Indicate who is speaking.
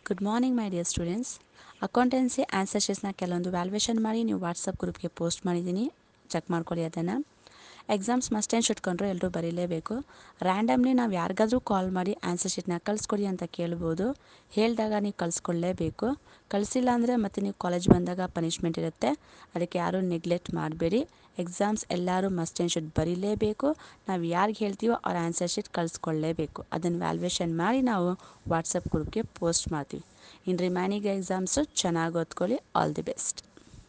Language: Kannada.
Speaker 1: good morning my dear students accountancy answer ಶೀಟ್ಸ್ನ ಕೆಲವೊಂದು ವ್ಯಾಲ್ಯೂಯೇಷನ್ ಮಾಡಿ ನೀವು ವಾಟ್ಸಪ್ ಗ್ರೂಪ್ಗೆ ಪೋಸ್ಟ್ ಮಾಡಿದ್ದೀನಿ ಚೆಕ್ ಮಾಡ್ಕೊಳ್ಳಿ ಅದನ್ನು ಎಕ್ಸಾಮ್ಸ್ ಮಸ್ಟ್ ಆ್ಯಂಡ್ ಶುಡ್ ಕೊಂಡ್ರು ಎಲ್ಲರೂ ಬರೀಲೇಬೇಕು ರ್ಯಾಂಡಮ್ಲಿ ನಾವು ಯಾರಿಗಾದ್ರೂ ಕಾಲ್ ಮಾಡಿ ಆನ್ಸರ್ ಶೀಟ್ನ ಕಳಿಸ್ಕೊಡಿ ಅಂತ ಕೇಳ್ಬೋದು ಹೇಳಿದಾಗ ನೀವು ಕಳಿಸ್ಕೊಳ್ಳೇಬೇಕು ಕಳಿಸಿಲ್ಲ ಅಂದರೆ ಮತ್ತೆ ನೀವು ಕಾಲೇಜ್ ಬಂದಾಗ ಪನಿಷ್ಮೆಂಟ್ ಇರುತ್ತೆ ಅದಕ್ಕೆ ಯಾರೂ ನೆಗ್ಲೆಕ್ಟ್ ಮಾಡಬೇಡಿ ಎಕ್ಸಾಮ್ಸ್ ಎಲ್ಲರೂ ಮಸ್ಟ್ ಆ್ಯಂಡ್ ಶುಡ್ ಬರೀಲೇಬೇಕು ನಾವು ಯಾರಿಗೆ ಹೇಳ್ತೀವೋ ಅವ್ರ ಆನ್ಸರ್ ಶೀಟ್ ಕಳಿಸ್ಕೊಳ್ಳೇಬೇಕು ಅದನ್ನು ವ್ಯಾಲ್ಯೂಯೇಷನ್ ಮಾಡಿ ನಾವು ವಾಟ್ಸಪ್ ಗ್ರೂಪ್ಗೆ ಪೋಸ್ಟ್ ಮಾಡ್ತೀವಿ ಇನ್ನು ರಿಮೈನಿಂಗ್ ಎಕ್ಸಾಮ್ಸು ಚೆನ್ನಾಗಿ ಓದ್ಕೊಳ್ಳಿ ಆಲ್ ದಿ ಬೆಸ್ಟ್